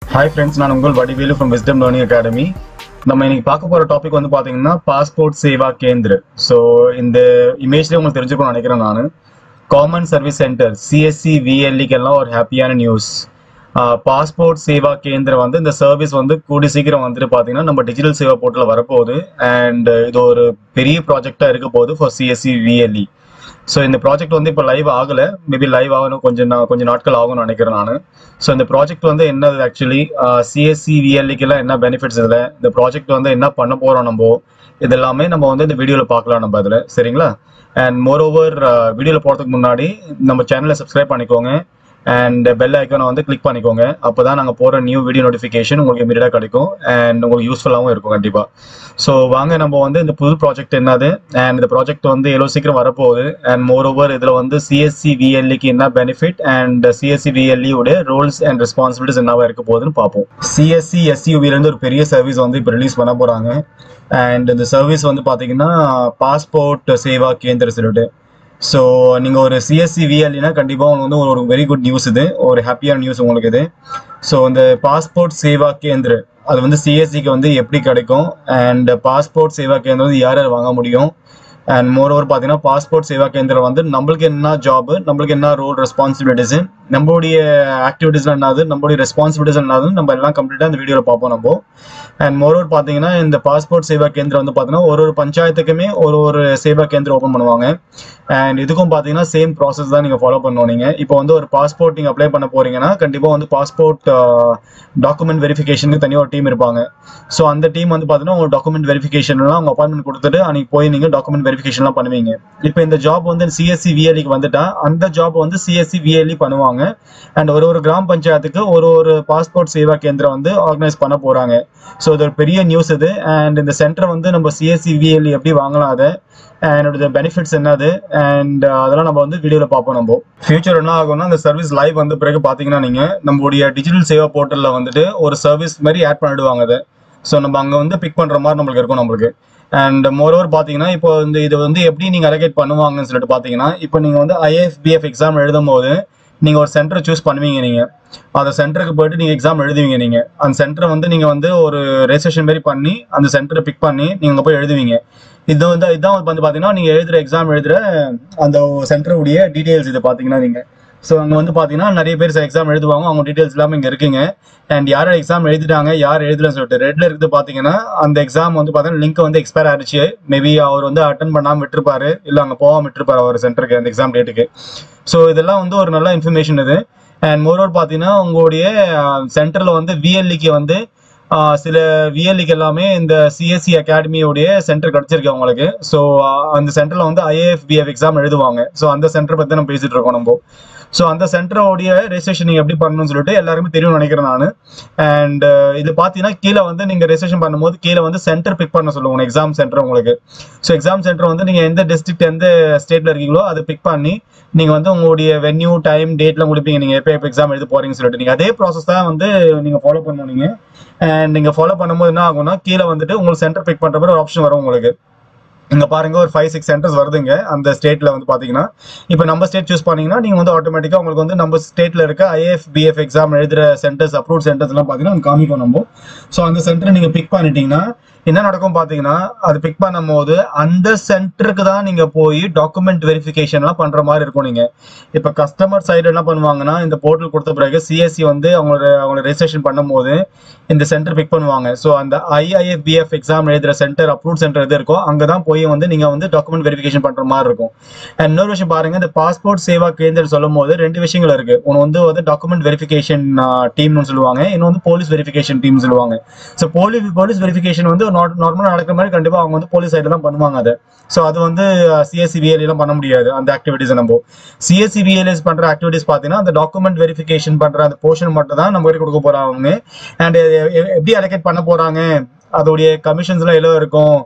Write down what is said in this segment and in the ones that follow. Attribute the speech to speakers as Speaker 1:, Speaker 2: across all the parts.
Speaker 1: hi friends நான் உங்கள் Vadivelu from Wisdom Learning Academy நம்ம இன்னைக்கு பார்க்க போற டாபிக் வந்து பாத்தீங்கன்னா பாஸ்போர்ட் சேவா கேந்திர ஸோ இந்த இமேஜ்ல உங்களுக்கு தெரிஞ்சுக்கணும்னு நினைக்கிறேன் நான் காமன் சர்வீஸ் சென்டர் சிஎஸ்சி விஎல்இக்கு எல்லாம் ஒரு ஹாப்பியான நியூஸ் பாஸ்போர்ட் சேவா கேந்திர வந்து இந்த சர்வீஸ் வந்து கூடி சீக்கிரம் வந்துட்டு பாத்தீங்கன்னா நம்ம டிஜிட்டல் சேவா போர்ட்டல் வரப்போகுது அண்ட் இது ஒரு பெரிய ப்ராஜெக்டா இருக்க போகுது ஃபார் சிஎஸ்சி விஎல்இ ஸோ இந்த ப்ராஜெக்ட் வந்து இப்போ லைவ் ஆகல மேபி லைவ் ஆகணும் கொஞ்சம் நா- கொஞ்சம் நாட்கள் ஆகும்னு நினைக்கிறேன் நான் ஸோ இந்த ப்ராஜெக்ட் வந்து என்னது ஆக்சுவலி சிஎஸ்சி விஎல்இக்கெல்லாம் என்ன பெனிஃபிட்ஸ் இதில் இந்த ப்ராஜெக்ட் வந்து என்ன பண்ண போகிறோம் நம்ம இது எல்லாமே நம்ம வந்து இந்த வீடியோவில் பார்க்கலாம் நம்ம அதில் சரிங்களா அண்ட் மோர் ஓவர் வீடியோவில் போகிறதுக்கு முன்னாடி நம்ம சேனலை சப்ஸ்கிரைப் பண்ணிக்கோங்க அண்ட் பெல் ஐக்கானை வந்து கிளிக் பண்ணிக்கோங்க அப்போ தான் நாங்கள் போகிற நியூ வீடியோ நோட்டிஃபிகேஷன் உங்களுக்கு இமீடியட்டாக கிடைக்கும் அண்ட் உங்களுக்கு யூஸ்ஃபுல்லாகவும் இருக்கும் கண்டிப்பாக ஸோ வாங்க நம்ம வந்து இந்த புது ப்ராஜெக்ட் என்னது அண்ட் இந்த ப்ராஜெக்ட் வந்து எவ்வளோ சீக்கிரம் வரப்போகுது அண்ட் மோர் ஓவர் இதில் வந்து சிஎஸ்சி விஎல்இக்கு என்ன பெனிஃபிட் அண்ட் சிஎஸ்சி விஎல்இ உடைய ரோல்ஸ் அண்ட் ரெஸ்பான்சிபிலிட்டிஸ் என்னவா இருக்க போகுதுன்னு பார்ப்போம் சிஎஸ்சி எஸ்சியூவிலேருந்து ஒரு பெரிய சர்வீஸ் வந்து இப்போ ரிலீஸ் பண்ண போகிறாங்க அண்ட் இந்த சர்வீஸ் வந்து பார்த்தீங்கன்னா பாஸ்போர்ட் சேவா கேந்திர சொல்லிட்டு ஸோ நீங்கள் ஒரு சிஎஸ்சி விஎல்இனா கண்டிப்பாக உங்களுக்கு வந்து ஒரு வெரி குட் நியூஸ் இது ஒரு ஹாப்பியான நியூஸ் உங்களுக்கு இது ஸோ இந்த பாஸ்போர்ட் சேவா கேந்திர அது வந்து சிஎஸ்சிக்கு வந்து எப்படி கிடைக்கும் அண்ட் பாஸ்போர்ட் சேவா கேந்திரம் வந்து யார் யார் வாங்க முடியும் அண்ட் மோர் ஓவர் பார்த்தீங்கன்னா பாஸ்போர்ட் சேவா கேந்திரம் வந்து நம்மளுக்கு என்ன ஜாப் நம்மளுக்கு என்ன ரோல் ரெஸ்பான்சிபிலிட்டிஸ் நம்மளுடைய ஆக்டிவிட்டிஸ் என்னது நம்மளுடைய ரெஸ்பான்சிபிலிட்டிஸ் என்னது நம்ம எல்லாம் கம்ப்ளீட்டாக இந்த வீடியோவில் பார்ப்போம் நம்ம அண்ட் மோர் ஓவர் பார்த்தீங்கன்னா இந்த பாஸ்போர்ட் சேவா கேந்திரம் வந்து பார்த்தீங்கன்னா ஒரு ஒரு பஞ்சாயத்துக்குமே ஒரு ஒரு சேவா கேந்திரம் ஓப்பன் பண்ணுவாங்க அண்ட் இதுக்கும் பார்த்தீங்கன்னா சேம் ப்ராசஸ் தான் நீங்கள் ஃபாலோ பண்ணணும் நீங்கள் இப்போ வந்து ஒரு பாஸ்போர்ட் நீங்கள் அப்ளை பண்ண போறீங்கன்னா கண்டிப்பாக வந்து பாஸ்போர்ட் டாக்குமெண்ட் வெரிஃபிகேஷனுக்கு தனியாக ஒரு டீம் இருப்பாங்க ஸோ அந்த டீம் வந்து பார்த்தீங்கன்னா உங்க டாக்குமெண்ட் வெரிஃபிகேஷன்லாம் உங்க அப்பாயின்மெண்ட் கொடுத்துட்டு அன்னைக்கு போய் நீங்கள் டாக்குமெண்ட் வெரிஃபிகேஷன்லாம் பண்ணுவீங்க இப்போ இந்த ஜாப் வந்து சிஎஸ்சி விஎல்இக்கு வந்துட்டா அந்த ஜாப் வந்து சிஎஸ்சி விஎல்இ பண்ணுவாங்க அண்ட் ஒரு ஒரு கிராம பஞ்சாயத்துக்கு ஒரு ஒரு பாஸ்போர்ட் சேவா கேந்திரம் வந்து ஆர்கனைஸ் பண்ண போறாங்க ஸோ இது ஒரு பெரிய நியூஸ் இது அண்ட் இந்த சென்டர் வந்து நம்ம சிஎஸ்சி விஎல்இ எப்படி வாங்கலாம் அதை என்னோட பெனிஃபிட்ஸ் என்னது அண்ட் அதெல்லாம் நம்ம வந்து வீடியோவில் பார்ப்போம் நம்ம ஃபியூச்சர் என்ன ஆகும்னா அந்த சர்வீஸ் லைவ் வந்த பிறகு பார்த்தீங்கன்னா நீங்கள் நம்மளுடைய டிஜிட்டல் சேவா போர்ட்டலில் வந்துட்டு ஒரு சர்வீஸ் மாதிரி ஆட் பண்ணிடுவாங்க அதை ஸோ நம்ம அங்கே வந்து பிக் பண்ணுற மாதிரி நம்மளுக்கு இருக்கும் நம்மளுக்கு அண்ட் மோரோவர் பார்த்தீங்கன்னா இப்போ இந்த இது வந்து எப்படி நீங்கள் அலகேட் பண்ணுவாங்கன்னு சொல்லிட்டு பார்த்தீங்கன்னா இப்போ நீங்கள் வந்து ஐஎஃபிஎஃப் எக்ஸாம் எழுதும் போது நீங்கள் ஒரு சென்டரை சூஸ் பண்ணுவீங்க நீங்கள் அந்த சென்டருக்கு போயிட்டு நீங்கள் எக்ஸாம் எழுதுவீங்க நீங்கள் அந்த சென்டரை வந்து நீங்கள் வந்து ஒரு ரெஜிஸ்ட்ரேஷன் மாதிரி பண்ணி அந்த சென்டரை பிக் பண்ணி நீங்கள் அங்கே போய் எழுதுவீங்க இது வந்து இதுதான் வந்து பார்த்தீங்கன்னா நீங்கள் எழுதுகிற எக்ஸாம் எழுதுகிற அந்த சென்டருடைய டீட்டெயில்ஸ் இது பார்த்தீங்கன்னா நீங்கள் ஸோ அங்கே வந்து பார்த்தீங்கன்னா நிறைய பேர் எக்ஸாம் எழுதுவாங்க அவங்க டீட்டெயில்ஸ் எல்லாமே இங்கே இருக்குங்க அண்ட் யார் எக்ஸாம் எழுதிட்டாங்க யார் எழுதலன்னு சொல்லிட்டு ரெட்ல இருக்குது பார்த்தீங்கன்னா அந்த எக்ஸாம் வந்து பார்த்தீங்கன்னா லிங்க் வந்து எக்ஸ்பயர் ஆயிடுச்சு மேபி அவர் வந்து அட்டன் பண்ணாமல் விட்டுருப்பாரு இல்லை அங்கே போகாமல் விட்டுருப்பாரு அவர் சென்டருக்கு அந்த எக்ஸாம் டேட்டுக்கு ஸோ இதெல்லாம் வந்து ஒரு நல்ல இன்ஃபர்மேஷன் இது அண்ட் மோரோவர் பார்த்தீங்கன்னா உங்களுடைய சென்டரில் வந்து விஎல்இக்கு வந்து ஆஹ் சில விஎல்இக்கு எல்லாமே இந்த சிஎஸ்சி அகாடமியோடைய சென்டர் கிடைச்சிருக்கு அவங்களுக்கு ஸோ அந்த சென்டரில் வந்து ஐஏஎஃபிஎஃப் எக்ஸாம் எழுதுவாங்க ஸோ அந்த சென்டர் பற்றி நம்ம பேசிட்டு இருக்கோம் நம்ம ஸோ அந்த சென்டரோடைய ரெஜிஸ்ட்ரேஷன் நீங்கள் எப்படி பண்ணணும்னு சொல்லிட்டு எல்லாருமே தெரியும்னு நினைக்கிறேன் நான் அண்ட் இது பார்த்தீங்கன்னா கீழே வந்து நீங்கள் ரெஜிஸ்ட்ரேஷன் பண்ணும்போது கீழே வந்து சென்டர் பிக் பண்ண சொல்லுவாங்க எக்ஸாம் சென்டர் உங்களுக்கு ஸோ எக்ஸாம் சென்டர் வந்து நீங்கள் எந்த டிஸ்ட்ரிக்ட் எந்த ஸ்டேட்டில் இருக்கீங்களோ அதை பிக் பண்ணி நீங்கள் வந்து உங்களுடைய வென்யூ டைம் டேட்லாம் கொடுப்பீங்க நீங்கள் எப்போ எப்போ எக்ஸாம் எழுத போறீங்கன்னு சொல்லிட்டு நீங்கள் அதே ப்ராசஸ் தான் வந்து நீங்கள் ஃபாலோ பண்ணணும் நீங்கள் அண்ட் நீங்கள் ஃபாலோ பண்ணும்போது என்ன ஆகும்னா கீழே வந்துட்டு உங்களுக்கு சென்டர் பிக் பண்ணுற மாதிரி ஒரு ஆப்ஷன் வரும் உங்களுக்கு இங்க பாருங்க ஒரு ஃபைவ் சிக்ஸ் சென்டர்ஸ் வருதுங்க அந்த ஸ்டேட்ல வந்து பாத்தீங்கன்னா இப்போ நம்ம ஸ்டேட் சூஸ் பண்ணீங்கன்னா நீங்க வந்து ஆட்டோமேட்டிக்கா உங்களுக்கு வந்து நம்ம ஸ்டேட்ல இருக்க ஐஎஃப் பிஎஃப் எக்ஸாம் எழுதுற சென்டர்ஸ் அப்ரூவ் சென்டர்ஸ் எல்லாம் பாத்தீங்கன்னா அங்க காமிக்கும் நம்ம ஸோ அந்த சென்டரை நீங்க பிக் பண்ணிட்டீங்கன்னா என்ன நடக்கும் பாத்தீங்கன்னா அது பிக் பண்ணும்போது அந்த சென்டருக்கு தான் நீங்க போய் டாக்குமெண்ட் வெரிஃபிகேஷன்லாம் பண்ற மாதிரி இருக்கும் நீங்க இப்போ கஸ்டமர் சைடு என்ன பண்ணுவாங்கன்னா இந்த போர்ட்டல் கொடுத்த பிறகு சிஎஸ்சி வந்து அவங்களோட அவங்களோட ரெஜிஸ்ட்ரேஷன் பண்ணும்போது இந்த சென்டர் பிக் பண்ணுவாங்க ஸோ அந்த ஐஐஎஃபிஎஃப் எக்ஸாம் எழுதுற சென்டர் அப்ரூவ் சென்டர் எது இருக்கோ அங்கே தான் போய் வந்து நீங்க வந்து டாக்குமெண்ட் வெரிஃபிகேஷன் பண்ற மாதிரி இருக்கும் அண்ட் இன்னொரு விஷயம் பாருங்க இந்த பாஸ்போர்ட் சேவா கேந்திரம் சொல்லும் போது ரெண்டு விஷயங்கள் இருக்கு ஒன்று வந்து வந்து டாக்குமெண்ட் வெரிஃபிகேஷன் டீம்னு சொல்லுவாங்க இன்னும் வந்து போலீஸ் வெரிஃபிகேஷன் டீம் சொல்லுவாங்க ஸோ போலி போலீஸ் வெரிஃபிகேஷன் வந்து நார்மலாக நடக்கிற மாதிரி கண்டிப்பாக அவங்க வந்து போலீஸ் சைடில் தான் பண்ணுவாங்க அதை ஸோ அது வந்து சிஎஸ்சி விஎல்எலாம் பண்ண முடியாது அந்த ஆக்டிவிட்டிஸ் நம்ம சிஎஸ்சி விஎல்எஸ் பண்ற ஆக்டிவிட்டிஸ் பார்த்தீங்கன்னா அந்த டாக்குமெண்ட் வெரிஃபிகேஷன் பண்ற அந்த போர்ஷன் மட்டும் தான் நம்ம கிட்ட கொடுக்க போறாங்க அண்ட் எப்படி அலோகேட் பண்ண போறாங்க அதோடைய கமிஷன்ஸ்லாம் எவ்வளோ இருக்கும்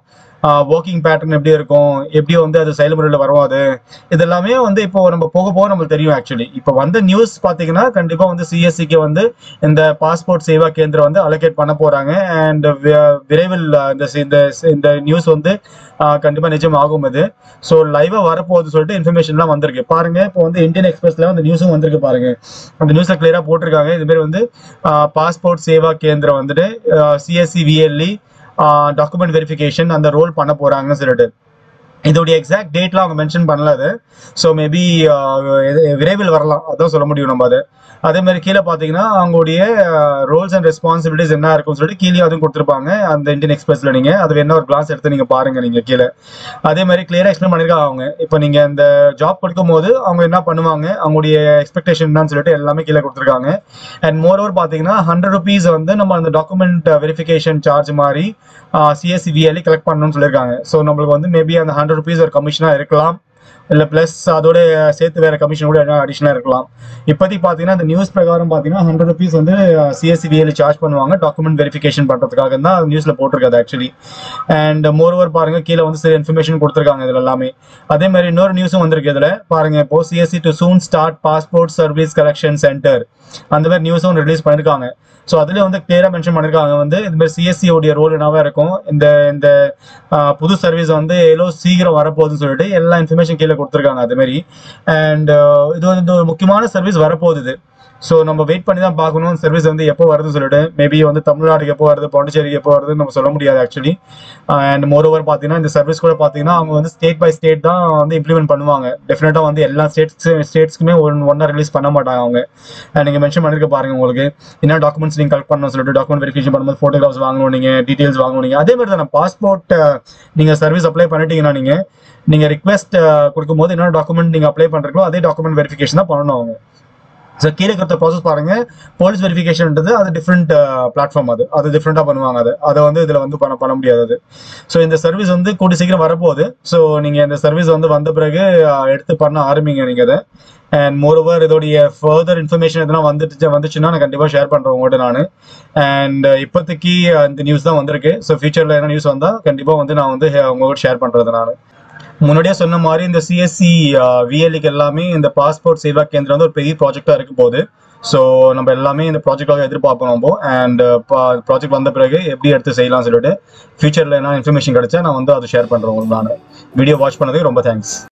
Speaker 1: ஒர்க்கிங் பேட்டர்ன் எப்படி இருக்கும் எப்படி வந்து அது செயல்முறையில் வரும் அது இதெல்லாமே வந்து இப்போ நம்ம போக போக நம்மளுக்கு தெரியும் ஆக்சுவலி இப்போ வந்த நியூஸ் பார்த்தீங்கன்னா கண்டிப்பாக வந்து சிஎஸ்சிக்கு வந்து இந்த பாஸ்போர்ட் சேவா கேந்திரம் வந்து அலோகேட் பண்ண போறாங்க அண்ட் விரைவில் uh, இந்த சி- இந்த சி- இந்த நியூஸ் வந்து uh, கண்டிப்பா நிஜம் ஆகும் இது ஸோ லைவா வரப்போகுது சொல்லிட்டு இன்ஃபர்மேஷன்லாம் வந்திருக்கு பாருங்க இப்போ வந்து இந்தியன் எக்ஸ்பிரஸ்ல அந்த நியூஸும் வந்திருக்கு பாருங்க அந்த நியூஸ்ல கிளியரா போட்டிருக்காங்க இது மாதிரி வந்து பாஸ்போர்ட் சேவா கேந்திரம் வந்துட்டு சிஎஸ்சி விஎல்இ டாக்குமெண்ட் வெரிஃபிகேஷன் அந்த ரோல் பண்ண போறாங்கன்னு சொல்லிட்டு இதோடைய எக்ஸாக்ட் டேட்லாம் அவங்க மென்ஷன் பண்ணல அது ஸோ மேபி விரைவில் வரலாம் அதான் சொல்ல முடியும் நம்ம அதை அதே மாதிரி கீழே பார்த்தீங்கன்னா அவங்களுடைய ரோல்ஸ் அண்ட் ரெஸ்பான்சிபிலிட்டிஸ் என்ன இருக்கும்னு சொல்லிட்டு கீழே அதுவும் கொடுத்துருப்பாங்க அந்த இந்தியன் எக்ஸ்பிரஸ்ல நீங்க அது வேணா ஒரு கிளாஸ் எடுத்து நீங்க பாருங்க நீங்க கீழே அதே மாதிரி கிளியரா எக்ஸ்பிளைன் பண்ணிருக்காங்க அவங்க இப்போ நீங்க இந்த ஜாப் கொடுக்கும் போது அவங்க என்ன பண்ணுவாங்க அவங்களுடைய எக்ஸ்பெக்டேஷன் என்னன்னு சொல்லிட்டு எல்லாமே கீழே கொடுத்துருக்காங்க அண்ட் மோர் ஓவர் பார்த்தீங்கன்னா ஹண்ட்ரட் ருபீஸ் வந்து நம்ம அந்த டாக்குமெண்ட் வெரிஃபிகேஷன் சார்ஜ் மாதிரி சிஎஸ்சிவிஎல்இ கலெக்ட் பண்ணணும்னு சொல்லியிருக்காங்க ஸோ நம்மளுக்கு வந்து மேபி அந்த ஹண்ட்ரட் ருபீஸ் ஒரு கமிஷனாக இருக்கலாம் இல்லை ப்ளஸ் அதோட சேர்த்து வேற கமிஷன் கூட என்ன அடிஷனலாக இருக்கலாம் இப்போதைக்கு பார்த்தீங்கன்னா இந்த நியூஸ் பிரகாரம் பார்த்தீங்கன்னா ஹண்ட்ரட் ருபீஸ் வந்து சிஎஸ்சிவிஎல் சார்ஜ் பண்ணுவாங்க டாக்குமெண்ட் வெரிஃபிகேஷன் பண்ணுறதுக்காக தான் நியூஸில் போட்டிருக்காது ஆக்சுவலி அண்ட் மோர் ஓவர் பாருங்க கீழே வந்து சில இன்ஃபர்மேஷன் கொடுத்துருக்காங்க இதில் எல்லாமே அதே மாதிரி இன்னொரு நியூஸும் வந்திருக்கு இதில் பாருங்க இப்போ CSC to soon start passport service collection center அந்த மாதிரி நியூஸும் ரிலீஸ் பண்ணியிருக்காங்க ஸோ அதுல வந்து கிளியரா மென்ஷன் பண்ணிருக்காங்க வந்து இந்த மாதிரி சிஎஸ்சி உடைய ரோல் என்னவா இருக்கும் இந்த இந்த ஆஹ், புது சர்வீஸ் வந்து எவ்வளோ சீக்கிரம் வரப்போகுதுன்னு சொல்லிட்டு எல்லா இன்ஃபர்மேஷன் கீழே கொடுத்துருக்காங்க அது மாதிரி அண்ட் இது வந்து ஒரு முக்கியமான சர்வீஸ் வரப்போகுது இது ஸோ நம்ம வெயிட் பண்ணி தான் பார்க்கணும் சர்வீஸ் வந்து எப்போ வருதுன்னு சொல்லிட்டு மேபி வந்து தமிழ்நாடுக்கு எப்போ வருது பாண்டிச்சேரிக்கு எப்போ வருதுன்னு நம்ம சொல்ல முடியாது ஆக்சுவலி அண்ட் மோர் ஓவர் பார்த்தீங்கன்னா இந்த சர்வீஸ் கூட பார்த்தீங்கன்னா அவங்க வந்து ஸ்டேட் பை ஸ்டேட் தான் வந்து இம்ப்ளிமெண்ட் பண்ணுவாங்க டெஃபினட்டாக வந்து எல்லா ஸ்டேட்ஸ் ஸ்டேட்ஸ்க்குமே ஒன் ஒன்றா ரிலீஸ் பண்ண மாட்டாங்க அவங்க அண்ட் நீங்கள் மென்ஷன் பண்ணிருக்க பாருங்க உங்களுக்கு என்ன டாக்குமெண்ட்ஸ் நீங்கள் கலெக்ட் பண்ணணும் சொல்லிட்டு டாக்குமெண்ட் வெரிஃபிகேஷன் பண்ணும்போது ஃபோட்டோகிராஃப்ஸ் வாங்கணும் நீங்கள் டீட்டெயில்ஸ் வாங்கணும் நீங்கள் அதே மாதிரி தான் பாஸ்போர்ட் நீங்கள் சர்வீஸ் அப்ளை பண்ணிட்டீங்கன்னா நீங்கள் நீங்கள் ரிக்வெஸ்ட் கொடுக்கும்போது என்ன டாக்குமெண்ட் நீங்கள் அப்ளை பண்ணுறீங்களோ அதே டாக்குமெண்ட் வெரிஃபிகேஷன் தான் பண்ணணும் அவங்க ஸோ கீழே கொடுத்த ப்ராசஸ் பாருங்க போலீஸ் வெரிஃபிகேஷன்ன்றது அது டிஃப்ரெண்ட் பிளாட்ஃபார்ம் அது அது டிஃப்ரெண்ட்டாக பண்ணுவாங்க அது அதை வந்து இதில் வந்து பண்ண பண்ண முடியாது அது ஸோ இந்த சர்வீஸ் வந்து கூடி சீக்கிரம் வரப்போகுது ஸோ நீங்கள் இந்த சர்வீஸ் வந்து வந்த பிறகு அஹ், எடுத்து பண்ண ஆரம்பிங்க நீங்கள் அதை அண்ட் மோரோவர் இதோடைய ஃபர்தர் இன்ஃபர்மேஷன் எதனா வந்துட்டு வந்துச்சுன்னா நான் கண்டிப்பாக ஷேர் பண்ணுறேன் உங்கள்கிட்ட நான் அண்ட் இப்போதைக்கு இந்த நியூஸ் தான் வந்திருக்கு ஸோ ஃபியூச்சரில் என்ன நியூஸ் வந்தால் கண்டிப்பாக வந்து நான் வந்து உங்கள்கிட்ட ஷேர் பண்ணுறது நான் முன்னாடியே சொன்ன மாதிரி இந்த சிஎஸ்சி விஎல்இக்கு எல்லாமே இந்த பாஸ்போர்ட் சேவா கேந்திரம் வந்து ஒரு பெரிய ப்ராஜெக்டாக இருக்க போகுது ஸோ நம்ம எல்லாமே இந்த ப்ராஜெக்டாக எதிர்பார்ப்போம் நம்ம அண்ட் ப்ராஜெக்ட் வந்த பிறகு எப்படி எடுத்து செய்யலாம் சொல்லிட்டு ஃபியூச்சரில் என்ன இன்ஃபர்மேஷன் கிடைச்சா நான் வந்து அதை ஷேர் பண்ணுறேன் உங்களுக்கு நான் வீடியோ வாட்ச் பண்ணதுக்கு ரொம்ப தேங்க்ஸ்